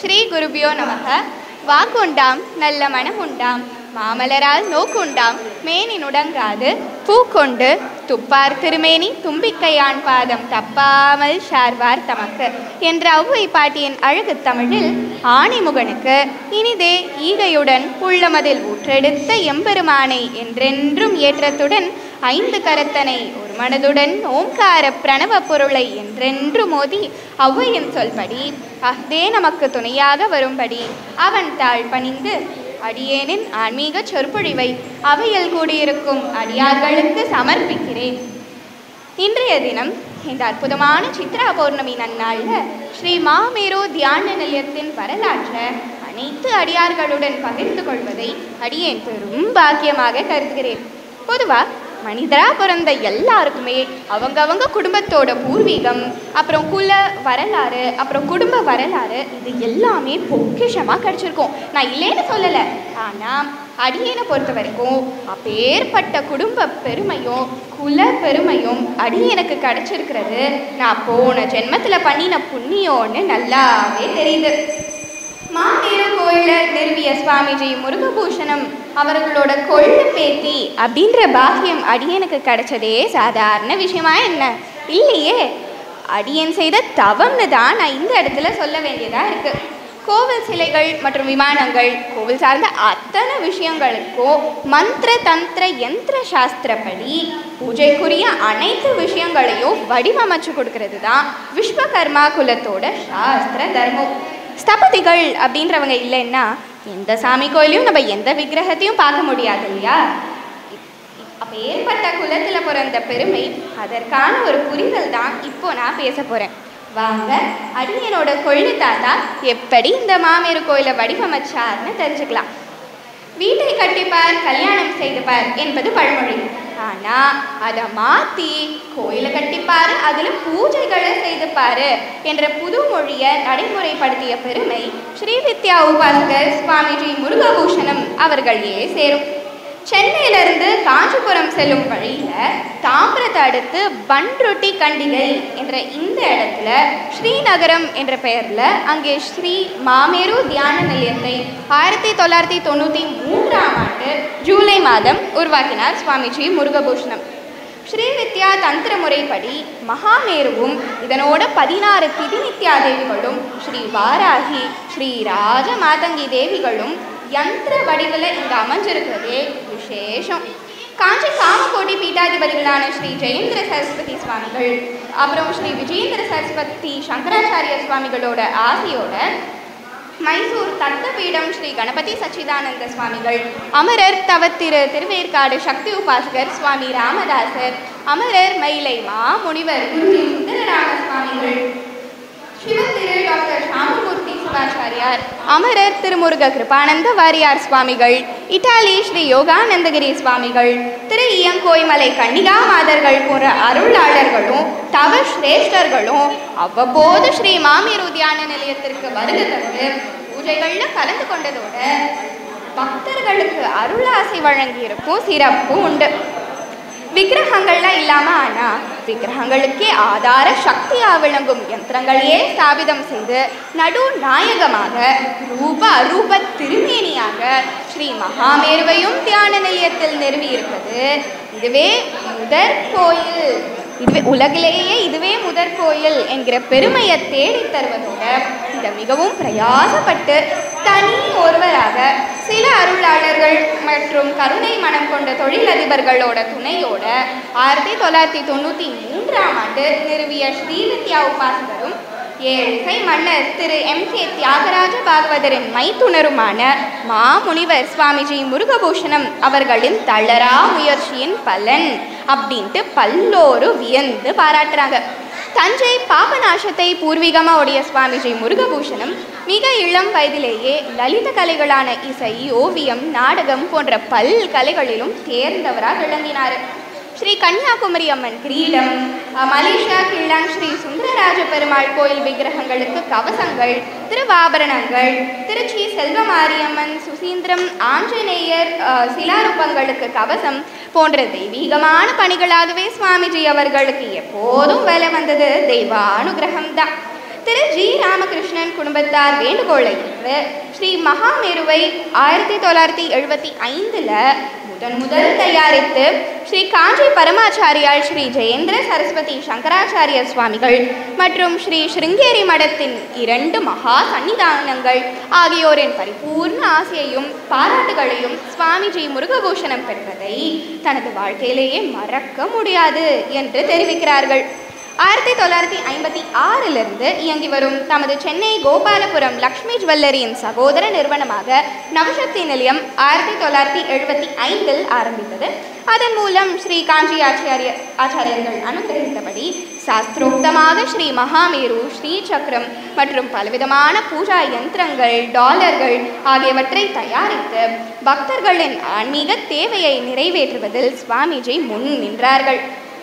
ஸ்ரீ குருபியோ நமக வாக்குண்டாம் நல்ல மனமுண்டாம் மாமலரால் நோக்குண்டாம் மேனி நுடங்காது பூக்கொண்டு துப்பார் திருமேனி தும்பிக்கையான் பாதம் தப்பாமல் சார்வார் தமக்கு என்ற ஔவை பாட்டியின் அழகு தமிழில் ஆணிமுகனுக்கு இனிதே ஈகையுடன் உள்ளமதில் ஊற்றெடுத்த எம்பெருமானை என்றென்றும் ஏற்றத்துடன் ஐந்து கரத்தனை ஒரு மனதுடன் ஓம்கார பிரணவ பொருளை என்றென்று மோதி ஔவையின் சொல்படி அஃதே நமக்கு துணையாக வரும்படி அவன் தாழ் பணிந்து அடியேனின் ஆன்மீக சொற்பொழிவை அவையில் கூடியிருக்கும் அடியார்களுக்கு சமர்ப்பிக்கிறேன் இன்றைய தினம் இந்த அற்புதமான சித்ரா பௌர்ணமி நன்னாளில் ஸ்ரீ மாமேரு தியான நிலையத்தின் வரலாற்றை அனைத்து அடியார்களுடன் பகிர்ந்து கொள்வதை அடியேன் பெரும் பாக்கியமாக கருதுகிறேன் பொதுவாக மனிதரா பிறந்த எல்லாருக்குமே அவங்கவங்க குடும்பத்தோட பூர்வீகம் அப்புறம் குல வரலாறு அப்புறம் குடும்ப வரலாறு இது எல்லாமே பொக்கிஷமாக கிடச்சிருக்கும் நான் இல்லைன்னு சொல்லலை ஆனால் அடியேனை பொறுத்த வரைக்கும் அப்பேற்பட்ட குடும்ப பெருமையும் குல பெருமையும் அடியேனுக்கு கிடச்சிருக்கிறது நான் போன ஜென்மத்தில் பண்ணின புண்ணியம்னு நல்லாவே தெரியுது மாமேரு கோயிலில் நிறுவிய சுவாமிஜி முருகபூஷணம் அவர்களோட கொள்ளு பேத்தி அப்படின்ற பாக்கியம் அடியனுக்கு கிடைச்சதே சாதாரண விஷயமா என்ன இல்லையே அடியன் செய்த தவம்னு தான் நான் இந்த இடத்துல சொல்ல வேண்டியதாக இருக்கு கோவில் சிலைகள் மற்றும் விமானங்கள் கோவில் சார்ந்த அத்தனை விஷயங்களுக்கும் மந்திர தந்திர யந்திர சாஸ்திரப்படி பூஜைக்குரிய அனைத்து விஷயங்களையும் வடிவமைச்சு கொடுக்கறது தான் விஸ்வகர்மா குலத்தோட சாஸ்திர தர்மம் ஸ்தபதிகள் அப்படின்றவங்க இல்லைன்னா எந்த சாமி கோயிலையும் நம்ம எந்த விக்கிரகத்தையும் பார்க்க முடியாது இல்லையா அப்போ ஏற்பட்ட குலத்தில் பிறந்த பெருமை அதற்கான ஒரு புரிதல் தான் இப்போ நான் பேச போகிறேன் வாங்க அடியனோட கொள்ளு தாத்தா எப்படி இந்த மாமேரு கோயிலை வடிவமைச்சார்னு தெரிஞ்சுக்கலாம் வீட்டை கட்டிப்பார் கல்யாணம் செய்துப்பார் என்பது பழமொழி ஆனால் அதை மாற்றி கோயிலை கட்டிப்பார் அதில் பூஜைகளை செய்துப்பார் என்ற புது மொழியை நடைமுறைப்படுத்திய பெருமை ஸ்ரீ வித்யா உபாசகர் சுவாமிஜி முருகபூஷணம் அவர்களே சேரும் சென்னையிலிருந்து காஞ்சிபுரம் செல்லும் வழியில் தாம்பரத்தை அடுத்து பன்ருட்டி கண்டிகை என்ற இந்த இடத்துல ஸ்ரீநகரம் என்ற பெயரில் அங்கே ஸ்ரீ மாமேரு தியான நிலையத்தை ஆயிரத்தி தொள்ளாயிரத்தி தொண்ணூற்றி மூன்றாம் ஆண்டு ஜூலை மாதம் உருவாக்கினார் சுவாமிஜி முருகபூஷணம் ஸ்ரீ வித்யா தந்திர முறைப்படி மகாமேருவும் இதனோட பதினாறு திதிநித்யா தேவிகளும் ஸ்ரீ வாராகி ஸ்ரீ ராஜ மாதங்கி தேவிகளும் யந்திர வடிவில் இங்கே அமைஞ்சிருக்கிறதே விசேஷம் காஞ்சி காமகோட்டி பீட்டாதிபதிகளான ஸ்ரீ ஜெயேந்திர சரஸ்வதி சுவாமிகள் அப்புறம் ஸ்ரீ விஜயேந்திர சரஸ்வதி சங்கராச்சாரிய சுவாமிகளோட ஆசையோட மைசூர் தத்தபீடம் ஸ்ரீ கணபதி சச்சிதானந்த சுவாமிகள் அமரர் தவத்திரு திருவேற்காடு சக்தி உபாசகர் சுவாமி ராமதாசர் அமரர் மயிலை மா முனிவர் குருஜி சுந்தரராம சுவாமிகள் சிவத்திரு டாக்டர் சாமமூர்த்தி சிவாச்சாரியார் அமரர் திருமுருக கிருபானந்த வாரியார் சுவாமிகள் இட்டாலி ஸ்ரீ யோகானந்தகிரி சுவாமிகள் திரு இயங்கோய்மலை கன்னிகா மாதர்கள் போன்ற அருளாளர்களும் தவ சிரேஷ்டர்களும் அவ்வப்போது ஸ்ரீ மாமீர் உத்தியான நிலையத்திற்கு வருகை தந்து பூஜைகளில் கலந்து கொண்டதோட பக்தர்களுக்கு அருளாசை வழங்கியிருக்கும் சிறப்பும் உண்டு விக்கிரகங்கள்லாம் இல்லாமல் ஆனால் விக்கிரகங்களுக்கே ஆதார சக்தியாக விளங்கும் யந்திரங்களையே ஸ்தாபிதம் செய்து நடு நாயகமாக ரூப அரூப திருமேனியாக ஸ்ரீ மகாமேருவையும் தியான நிலையத்தில் நிறுவியிருப்பது இதுவே முதற் கோயில் இதுவே உலகிலேயே இதுவே முதற் கோயில் என்கிற பெருமையை தேடித் தருவதோட இதை மிகவும் பிரயாசப்பட்டு தனி ஒருவராக சில அருளாளர்கள் மற்றும் கருணை மனம் கொண்ட தொழிலதிபர்களோட துணையோட ஆயிரத்தி தொள்ளாயிரத்தி தொண்ணூற்றி மூன்றாம் ஆண்டு நிறுவிய ஸ்ரீவித்யா உபாசகரும் ஏழிசை மன்னர் திரு எம் கே தியாகராஜ பாகவதரின் மைத்துணருமான மாமுனிவர் சுவாமிஜி முருகபூஷணம் அவர்களின் தளரா முயற்சியின் பலன் அப்படின்ட்டு பல்லோரு வியந்து பாராட்டுறாங்க தஞ்சை பாபநாசத்தை பூர்வீகமாக உடைய சுவாமிஜி முருகபூஷணம் மிக இளம் வயதிலேயே லலித கலைகளான இசை ஓவியம் நாடகம் போன்ற பல் கலைகளிலும் தேர்ந்தவராக விளங்கினார் ஸ்ரீ கன்னியாகுமரி அம்மன் கிரீடம் அஹ், மலேசியா கிள்ளான் ஸ்ரீ சுந்தரராஜ பெருமாள் கோயில் விக்கிரகங்களுக்கு கவசங்கள் திருவாபரணங்கள் திருச்சி செல்வமாரியம்மன் சுசீந்திரம் ஆஞ்சநேயர் அஹ், சிலாரூபங்களுக்கு கவசம் போன்ற தெய்வீகமான பணிகளாகவே சுவாமிஜி அவர்களுக்கு எப்போதும் வேலை வந்தது தெய்வானுகிரகம் தான் திரு ஜி ராமகிருஷ்ணன் குடும்பத்தார் வேண்டுகோளை ஏற்று ஸ்ரீ மகாமேருவை ஆயிரத்தி தொள்ளாயிரத்தி எழுபத்தி ஐந்தில் முதன் முதல் தயாரித்து ஸ்ரீ காஞ்சி பரமாச்சாரியால் ஸ்ரீ ஜெயேந்திர சரஸ்வதி சங்கராச்சாரிய சுவாமிகள் மற்றும் ஸ்ரீ ஸ்ருங்கேரி மடத்தின் இரண்டு மகா சன்னிதானங்கள் ஆகியோரின் பரிபூர்ண ஆசையையும் பாராட்டுகளையும் சுவாமிஜி முருகபூஷணம் பெற்றதை தனது வாழ்க்கையிலேயே மறக்க முடியாது என்று தெரிவிக்கிறார்கள் ஆயிரத்தி தொள்ளாயிரத்தி ஐம்பத்தி ஆறிலிருந்து இயங்கி வரும் தமது சென்னை கோபாலபுரம் லக்ஷ்மி ஜுவல்லரியின் சகோதர நிறுவனமாக நவசக்தி நிலையம் ஆயிரத்தி தொள்ளாயிரத்தி எழுபத்தி ஐந்தில் ஆரம்பித்தது அதன் மூலம் ஸ்ரீ காஞ்சி ஆச்சாரிய ஆச்சாரியர்கள் அனுகிரகித்தபடி சாஸ்திரோக்தமாக ஸ்ரீ மகாமேரு ஸ்ரீ சக்கரம் மற்றும் பலவிதமான பூஜா யந்திரங்கள் டாலர்கள் ஆகியவற்றை தயாரித்து பக்தர்களின் ஆன்மீக தேவையை நிறைவேற்றுவதில் சுவாமிஜி முன் நின்றார்கள்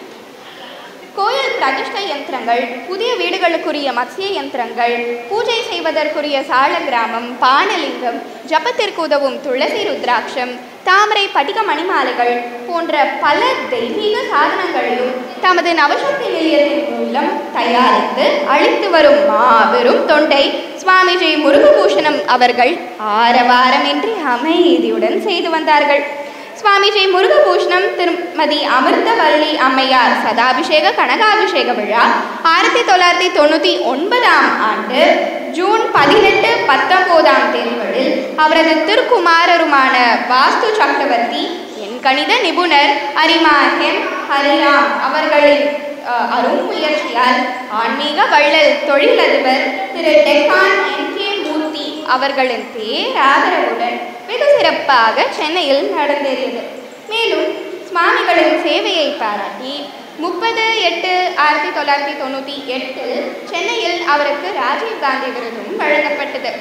கோயில் பிரதிஷ்டை யந்திரங்கள் புதிய வீடுகளுக்குரிய மத்ஸ்ய யந்திரங்கள் பூஜை செய்வதற்குரிய சால கிராமம் பானலிங்கம் ஜபத்திற்கு உதவும் துளசி ருத்ராட்சம் தாமரை படிக மணிமாலைகள் போன்ற பல தெய்வீக சாதனங்களையும் தமது நவசக்தி நிலையத்தின் மூலம் தயாரித்து அளித்து வரும் மாபெரும் தொண்டை சுவாமிஜி முருகபூஷணம் அவர்கள் ஆரவாரமின்றி அமைதியுடன் செய்து வந்தார்கள் சுவாமிஜி முருகபூஷணம் திருமதி அமிர்தவல்லி அம்மையார் சதாபிஷேக கனகாபிஷேக விழா ஆயிரத்தி தொள்ளாயிரத்தி தொண்ணூற்றி ஒன்பதாம் ஆண்டு ஜூன் பதினெட்டு பத்தொம்போதாம் தேதிகளில் அவரது திருக்குமாரருமான வாஸ்து சக்கரவர்த்தி என் கணித நிபுணர் அரிமா ஹெம் ஹரிராம் அவர்களின் அஹ், அரும் முயற்சியால் ஆன்மீக வள்ளல் தொழிலதிபர் திரு டெக்கான் என் கே மூர்த்தி அவர்களின் பேராதரவுடன் வெகு சிறப்பாக சென்னையில் நடந்தேறியது மேலும் சுவாமிகளின் சேவையை பாராட்டி முப்பது எட்டு ஆயிரத்தி தொள்ளாயிரத்தி தொண்ணூற்றி எட்டில் சென்னையில் அவருக்கு ராஜீவ் காந்தி விருதும் வழங்கப்பட்டது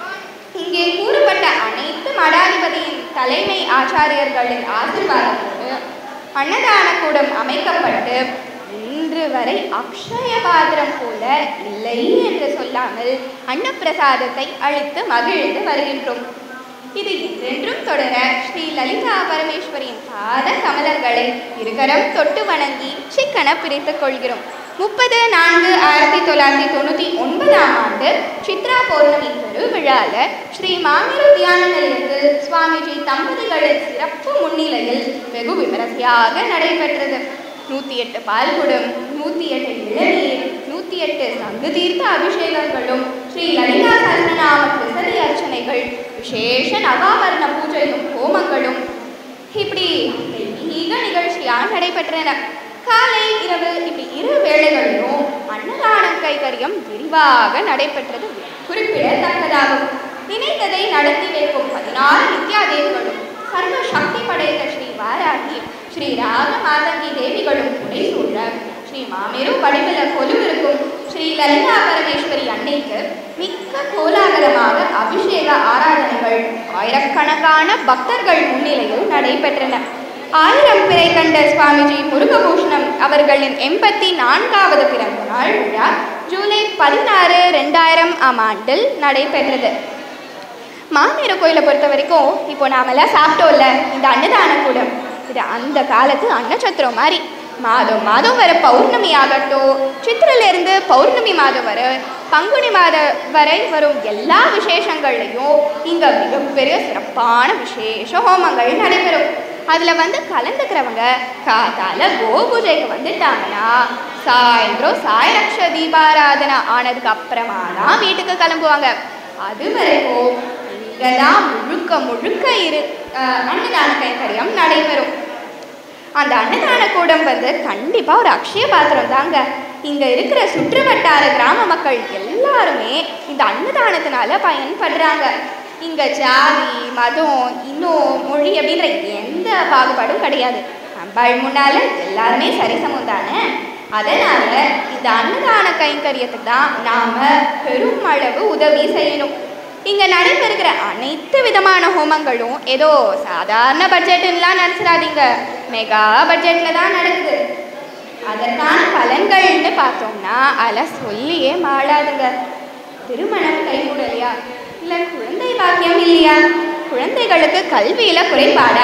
இங்கே கூறப்பட்ட அனைத்து மடாதிபதியின் தலைமை ஆச்சாரியர்களின் ஆசீர்வாதத்தோடு அன்னதான கூடம் அமைக்கப்பட்டு இன்று வரை அக்ஷய பாத்திரம் போல இல்லை என்று சொல்லாமல் அன்னப்பிரசாதத்தை அளித்து மகிழ்ந்து வருகின்றோம் இது என்றென்றும் தொடர ஸ்ரீ லலிதா பரமேஸ்வரியின் பாத கமலங்களை இருகரம் தொட்டு வணங்கி சிக்கன பிரித்துக் கொள்கிறோம் முப்பது நான்கு ஆயிரத்தி தொள்ளாயிரத்தி தொண்ணூற்றி ஒன்பதாம் ஆண்டு சித்ரா பௌர்ணமி பெருவிழால ஸ்ரீ மாமிரு தியான நிலையத்தில் சுவாமிஜி தம்பதிகளின் சிறப்பு முன்னிலையில் வெகு விமரிசையாக நடைபெற்றது நூற்றி எட்டு பால்குடம் நூற்றி எட்டு இளநீர் நூற்றி எட்டு சங்கு தீர்த்த அபிஷேகங்களும் ஸ்ரீ லலிதா சஹஸ்ரநாம கிருசதி அர்ச்சனைகள் விசேஷ நவாபரண பூஜையும் ஹோமங்களும் இப்படி தெய்வீக நிகழ்ச்சியாக நடைபெற்றன காலை இரவு இப்படி இரு வேளைகளிலும் அன்னதான கைகரியம் விரிவாக நடைபெற்றது குறிப்பிடத்தக்கதாகும் நினைத்ததை நடத்தி வைக்கும் பதினாறு நித்யாதேவிகளும் சர்வ சக்தி படைத்த ஸ்ரீ வாராகி ஸ்ரீ ராக மாதங்கி தேவிகளும் துணை சூழ ஸ்ரீ மாமேரு வடிவில் கொலுவிருக்கும் ஸ்ரீ லலிதா பரமேஸ்வரி அன்னைக்கு மிக்க கோலாகலமாக அபிஷேக ஆராதனைகள் ஆயிரக்கணக்கான பக்தர்கள் முன்னிலையில் நடைபெற்றன ஆயிரம் பிறை கண்ட சுவாமிஜி முருகபூஷணம் அவர்களின் எண்பத்தி நான்காவது பிறந்த நாள் விழா ஜூலை பதினாறு ரெண்டாயிரம் ஆம் ஆண்டில் நடைபெற்றது மாமேரு கோயிலை பொறுத்த வரைக்கும் இப்போ நாமெல்லாம் சாப்பிட்டோம்ல இந்த அன்னதான கூடம் இது அந்த காலத்து அன்னச்சத்திரம் மாதிரி மாதம் மாதம் வர பௌர்ணமி ஆகட்டும் சித்திரையிலிருந்து பௌர்ணமி மாதம் வர பங்குனி மாதம் வரை வரும் எல்லா விசேஷங்கள்லையும் இங்கே மிகப்பெரிய சிறப்பான விசேஷ ஹோமங்கள் நடைபெறும் அதில் வந்து கலந்துக்கிறவங்க காத்தால கோபூஜைக்கு வந்துட்டாங்கன்னா சாயந்தரம் சாயலக்ஷ தீபாராதனை ஆனதுக்கு அப்புறமா தான் வீட்டுக்கு கிளம்புவாங்க அது வரைக்கும் இங்கே தான் முழுக்க முழுக்க இரு அஹ், அன்னதான கைங்கரியம் நடைபெறும் அந்த அன்னதான கூடம் வந்து கண்டிப்பாக ஒரு அக்ஷய பாத்திரம் தாங்க இங்கே இருக்கிற சுற்று வட்டார கிராம மக்கள் எல்லாருமே இந்த அன்னதானத்தினால பயன்படுறாங்க இங்கே ஜாதி மதம் இன்னும் மொழி அப்படின்ற எந்த பாகுபாடும் கிடையாது அம்பாள் முன்னால எல்லாருமே சரிசமம் தானே அதனால இந்த அன்னதான கைங்கரியத்துக்கு தான் நாம பெரும் அளவு உதவி செய்யணும் இங்க நடைபெறுகிற அனைத்து விதமான ஹோமங்களும் ஏதோ சாதாரண பட்ஜெட்டுலாம் நினச்சிடாதீங்க மெகா பட்ஜெட்ல தான் நடக்குது அதற்கான பலன்கள்னு பார்த்தோம்னா அதில் சொல்லியே மாளாதுங்க திருமணம் கைகூடலையா இல்லை குழந்தை பாக்கியம் இல்லையா குழந்தைகளுக்கு கல்வியில குறைபாடா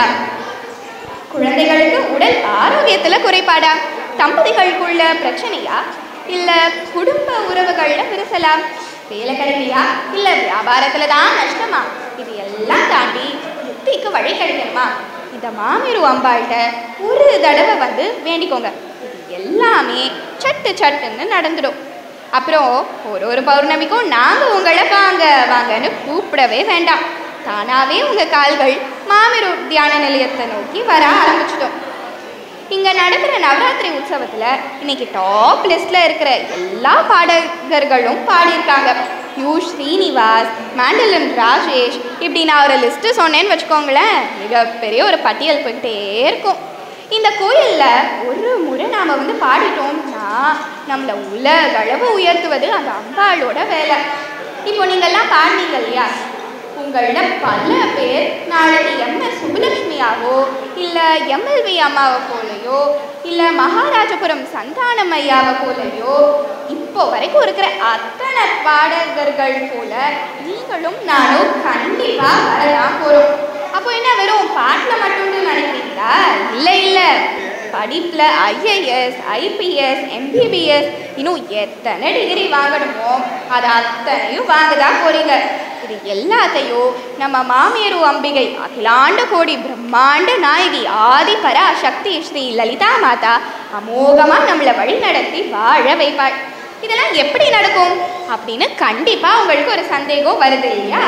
குழந்தைகளுக்கு உடல் ஆரோக்கியத்துல குறைபாடா தம்பதிகளுக்குள்ள பிரச்சனையா இல்லை குடும்ப உறவுகளில் விரிசலாம் வேலை கிடைக்கலையா இல்லை வியாபாரத்தில் தான் நஷ்டமா இது எல்லாம் தாண்டி முக்திக்கு வழி கிடைக்கணுமா இந்த மாமேரு அம்பாள்கிட்ட ஒரு தடவை வந்து வேண்டிக்கோங்க இது எல்லாமே சட்டு சட்டுன்னு நடந்துடும் அப்புறம் ஒரு ஒரு பௌர்ணமிக்கும் நாங்கள் உங்களை வாங்க வாங்கன்னு கூப்பிடவே வேண்டாம் தானாகவே உங்கள் கால்கள் மாமேரு தியான நிலையத்தை நோக்கி வர ஆரம்பிச்சிட்டோம் இங்கே நடக்கிற நவராத்திரி உற்சவத்தில் இன்னைக்கு டாப் லிஸ்ட்டில் இருக்கிற எல்லா பாடகர்களும் பாடியிருக்காங்க யூ ஸ்ரீனிவாஸ் மேண்டலன் ராஜேஷ் இப்படி நான் ஒரு லிஸ்ட்டு சொன்னேன்னு வச்சுக்கோங்களேன் மிகப்பெரிய ஒரு பட்டியல் போயிட்டே இருக்கும் இந்த கோயிலில் ஒரு முறை நாம் வந்து பாடிட்டோம்னா நம்மளை உலகளவு உயர்த்துவது அந்த அம்பாளோட வேலை இப்போ நீங்கள்லாம் பாடினீங்க இல்லையா உங்களிடம் பல பேர் நாளைக்கு எம்எஸ் சுப்புலட்சுமியாவோ இல்லை எம்எல்வி அம்மாவை போலையோ இல்லை மகாராஜபுரம் சந்தானம் ஐயாவை போலையோ இப்போ வரைக்கும் இருக்கிற அத்தனை பாடகர்கள் போல நீங்களும் நானும் கண்டிப்பாக வரலாம் போகிறோம் அப்போ என்ன வெறும் பாட்டில் மட்டும் நினைக்கிறீங்களா இல்லை இல்லை படிப்பில் ஐஏஎஸ் ஐபிஎஸ் எம்பிபிஎஸ் இன்னும் எத்தனை டிகிரி வாங்கணுமோ அது அத்தனையும் வாங்க தான் போறீங்க இது எல்லாத்தையும் நம்ம மாமியரு அம்பிகை அகிலாண்ட கோடி பிரம்மாண்ட நாயகி ஆதி பரா சக்தி ஸ்ரீ லலிதா மாதா அமோகமாக நம்மளை வழி நடத்தி வாழ வைப்பாள் இதெல்லாம் எப்படி நடக்கும் அப்படின்னு கண்டிப்பாக உங்களுக்கு ஒரு சந்தேகம் வருது இல்லையா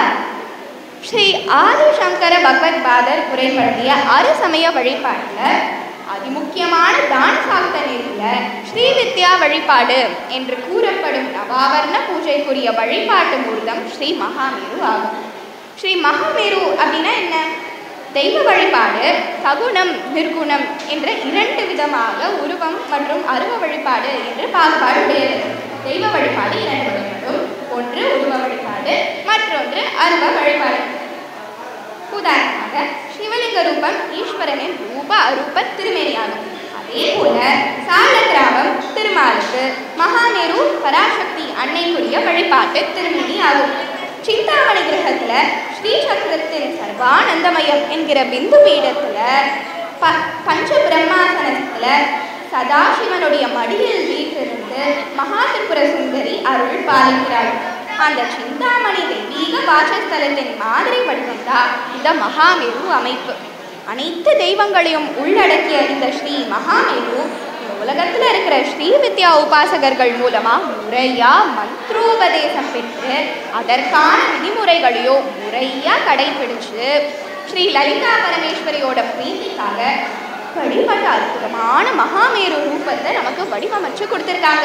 ஸ்ரீ ஆதிசங்கர பகவத் பாதர் குறைபடுத்திய அறு சமய வழிபாட்டில் அதிமுக்கியமான தான சாப்த நெறியில் ஸ்ரீ வித்யா வழிபாடு என்று கூறப்படும் நவாவர்ண பூஜைக்குரிய வழிபாட்டு மூர்த்தம் ஸ்ரீ மகாமேரு ஆகும் ஸ்ரீ மகாமேரு அப்படின்னா என்ன தெய்வ வழிபாடு சகுணம் நிர்குணம் என்ற இரண்டு விதமாக உருவம் மற்றும் அருவ வழிபாடு என்று பாகுபாடு உடையது தெய்வ வழிபாடு இரண்டு வகைப்படும் ஒன்று உருவ வழிபாடு மற்றொன்று அருவ வழிபாடு உதாரணமாக சிவலிங்க ரூபம் ஈஸ்வரனின் ரூப அரூப திருமேனியாகும் அதே போல சால கிராமம் திருமாலுக்கு மகாநேரு பராசக்தி அன்னைக்குரிய வழிபாட்டு திருமேனி ஆகும் சிந்தாமணி கிரகத்துல ஸ்ரீ சக்கரத்தின் சர்வானந்தமயம் என்கிற பிந்து பீடத்துல ப பஞ்ச பிரம்மாசனத்துல சதாசிவனுடைய மடியில் வீற்றிருந்து மகா திரிபுர சுந்தரி அருள் பாலிக்கிறாள் அந்த சிந்தாமணி தெய்வீக வாசஸ்தலத்தின் மாதிரி வடிவம்தான் இந்த மகாமேரு அமைப்பு அனைத்து தெய்வங்களையும் உள்ளடக்கிய இந்த ஸ்ரீ மகாமேரு இந்த உலகத்துல இருக்கிற ஸ்ரீ வித்யா உபாசகர்கள் மூலமா முறையா மந்த்ரோபதேசம் பெற்று அதற்கான விதிமுறைகளையோ முறையா கடைபிடிச்சு ஸ்ரீ லலிதா பரமேஸ்வரியோட பிரீத்திக்காக வழிபட்ட அற்புதமான மகாமேரு ரூபத்தை நமக்கு வடிவமைச்சு கொடுத்துருக்காங்க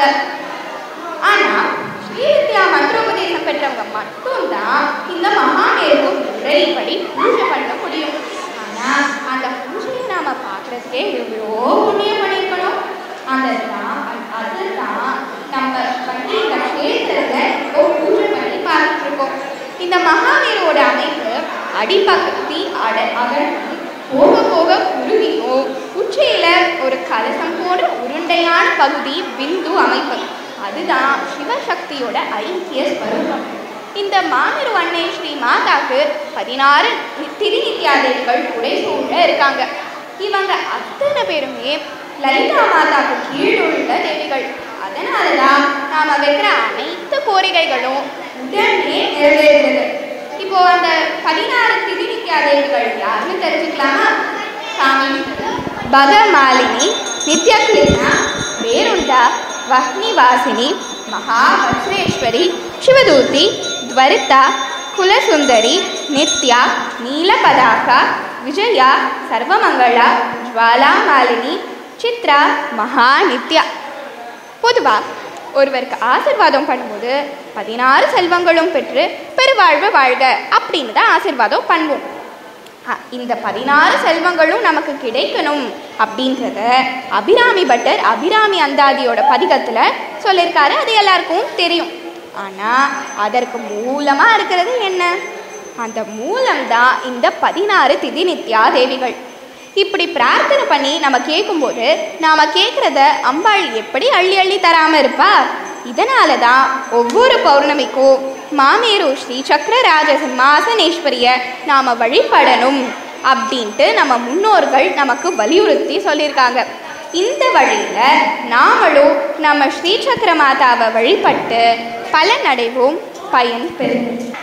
ஆனா ஸ்ரீவித்யா மந்திரோபதேசம் பெற்றவங்க மட்டும்தான் இந்த மகாமேரு முறைப்படி பூஜை பண்ண முடியும் ஆனா அந்த பூஜையை நாம பார்க்கறதுக்கே எவ்வளோ புண்ணியம் பண்ணியிருக்கணும் அதுதான் அதுதான் நம்ம வந்து இந்த கஷேத்திரத்தை இப்போ பூஜை பண்ணி பார்த்துட்டு இருக்கோம் இந்த மகாவீரோட அமைப்பு அடிப்பகுதி அட அகழ்ந்து போக போக குருவியும் உச்சியில ஒரு கலசம் போன்ற உருண்டையான பகுதி பிந்து அமைப்பு அதுதான் சிவசக்தியோட ஐக்கிய ஸ்வரூபம் இந்த மாமிரு அன்னை ஸ்ரீ மாதாக்கு பதினாறு திருநித்யாதேவிகள் உடை சூழ இருக்காங்க இவங்க அத்தனை பேருமே லலிதா மாதாக்கு கீழுள்ள தேவிகள் அதனால தான் நாம வைக்கிற அனைத்து கோரிக்கைகளும் உடனே நிறைவேறுகிறது இப்போ அந்த பதினாறு திதிநித்யாதேவிகள் யாருன்னு தெரிஞ்சுக்கலாமா சாமி பகமாலினி நித்யக்லினா வேருண்டா வஹ்னிவாசினி மகாவஸ்ரேஸ்வரி சிவதூதி துவரிதா குலசுந்தரி நித்யா நீலபதாகா விஜயா சர்வமங்களா ஜுவாலாமாலினி சித்ரா மகா நித்யா பொதுவாக ஒருவருக்கு ஆசிர்வாதம் பண்ணும்போது பதினாறு செல்வங்களும் பெற்று பெருவாழ்வு வாழ்க அப்படின்னு தான் ஆசிர்வாதம் பண்ணுவோம் அ, இந்த பதினாறு செல்வங்களும் நமக்கு கிடைக்கணும் அப்படின்றத அபிராமி பட்டர் அபிராமி அந்தாதியோட பதிகத்தில் சொல்லியிருக்காரு அது எல்லாருக்கும் தெரியும் ஆனால் அதற்கு மூலமாக இருக்கிறது என்ன அந்த மூலம்தான் இந்த பதினாறு திதி நித்யா தேவிகள் இப்படி பிரார்த்தனை பண்ணி நம்ம கேட்கும்போது நாம் கேட்குறத அம்பாள் எப்படி அள்ளி அள்ளி தராமல் இருப்பா இதனால தான் ஒவ்வொரு பௌர்ணமிக்கும் மாமேரு ஸ்ரீ சக்கரராஜ சிம்மாசனேஸ்வரிய நாம் வழிபடணும் அப்படின்ட்டு நம்ம முன்னோர்கள் நமக்கு வலியுறுத்தி சொல்லியிருக்காங்க இந்த வழியில நாமளும் நம்ம ஸ்ரீசக்கர மாதாவை வழிபட்டு பலனடைவோம் பயன் பெறுவோம்